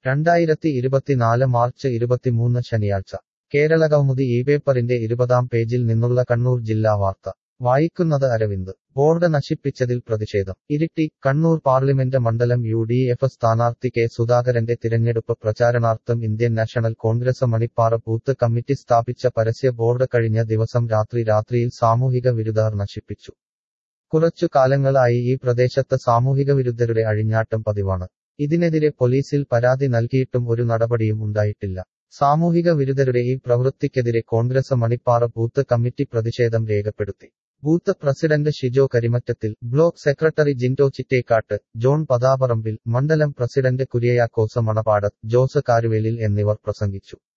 രണ്ടായിരത്തി ഇരുപത്തിനാല് മാർച്ച് ഇരുപത്തിമൂന്ന് ശനിയാഴ്ച കേരളകൗമുദി ഈ പേപ്പറിന്റെ ഇരുപതാം പേജിൽ നിന്നുള്ള കണ്ണൂർ ജില്ലാ വാർത്ത വായിക്കുന്നത് അരവിന്ദ് ബോർഡ് നശിപ്പിച്ചതിൽ പ്രതിഷേധം ഇരിട്ടി കണ്ണൂർ പാർലമെന്റ് മണ്ഡലം യു ഡി എഫ് സ്ഥാനാർത്ഥി കെ സുധാകരന്റെ തിരഞ്ഞെടുപ്പ് പ്രചാരണാർത്ഥം Indian National Congress Manippara booth committee സ്ഥാപിച്ച പരസ്യ ബോർഡ് കഴിഞ്ഞ ദിവസം രാത്രി രാത്രിയിൽ സാമൂഹിക വിരുദ്ധർ നശിപ്പിച്ചു കുറച്ചു കാലങ്ങളായി ഈ പ്രദേശത്ത് സാമൂഹിക വിരുദ്ധരുടെ അഴിഞ്ഞാട്ടം പതിവാണ് ഇതിനെതിരെ പോലീസിൽ പരാതി നൽകിയിട്ടും ഒരു നടപടിയും ഉണ്ടായിട്ടില്ല സാമൂഹിക വിരുദ്ധരുടെ ഈ പ്രവൃത്തിക്കെതിരെ കോൺഗ്രസ് മണിപ്പാറ ബൂത്ത് കമ്മിറ്റി പ്രതിഷേധം രേഖപ്പെടുത്തി booth president Shijo Karimattathil block secretary Jindo Chittekkatt John Pathaparambil മണ്ഡലം പ്രസിഡന്റ് കുര്യയാക്കോസ് മണപാട് ജോസ് കാരുവേലിൽ എന്നിവർ പ്രസംഗിച്ചു